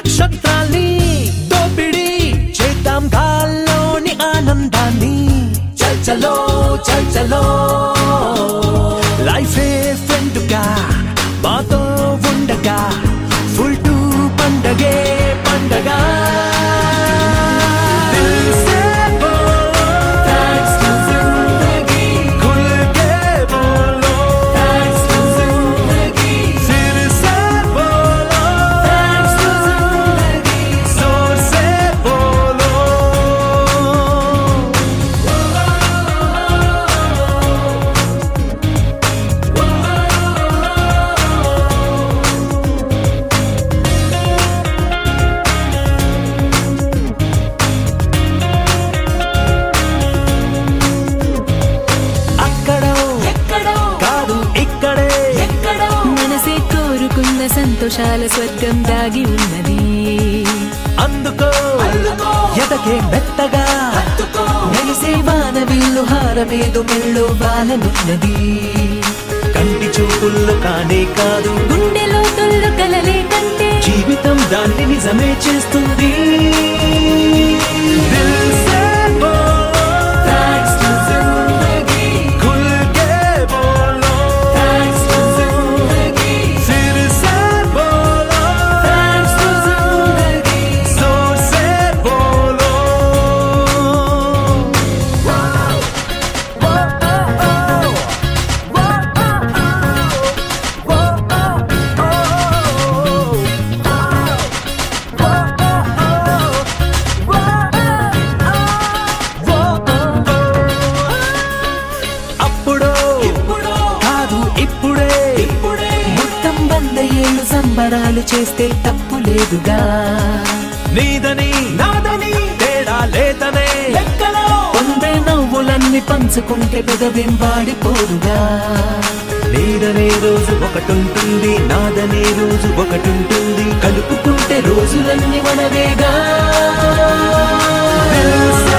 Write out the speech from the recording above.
నక్షత్రాల్ని దోపిడి చేద్దాం గాల్లోని ఆనందాన్ని చల్ చలో చల్ చలో లైఫ్ ఫ్రెండ్గా మాతో ఉండగా ఫుల్ టు పండగే పండగ దిల్ సే బోలో, thanks to జిందగీ. खुल के बोलो, thanks to జిందగీ. फिर से बोलो, thanks to జిందగీ. जोर से बोलो అక్కడో ఎక్కడో కాదు ఇక్కడే ఎక్కడో మనసే కోరుకున్న సంతోషాల స్వర్గం దాగి ఉన్నది అందుకో అందుకో. ఎదకే మెత్తగా హత్తుకో మెలిసే వాన విల్లు హారమేదు మెళ్ళు వాలనున్నది కంటి చూపుల్లో కానే కాదు గుండెలో తొల్లు కలలే కంటే జీవితం దాన్ని నిజమే చేస్తుంది దిల్ సే బోలో, థ్యాంక్స్ టు జిందగీ खुल के बोलो, థ్యాంక్స్ టు జిందగీ फिर से बोलो, థ్యాంక్స్ టు జిందగీ जोर से बोलो అప్పుడో ఇప్పుడో కాదు ఇప్పుడే ఇప్పుడే మొత్తం వంద ఏళ్ళు సంబరాలు చేస్తే తప్పు లేదుగా నీదని నాదని తేడా లేదనే ఎక్కడో పొందే నవ్వులన్నీ పంచుకుంటే పెదవేం వాడిపోదుగా నీదనే రోజు ఒకటుంటుంది నాదనే రోజు ఒకటుంటుంది కలుపుకుంటే రోజులన్నీ మనవేగా దిల్ సే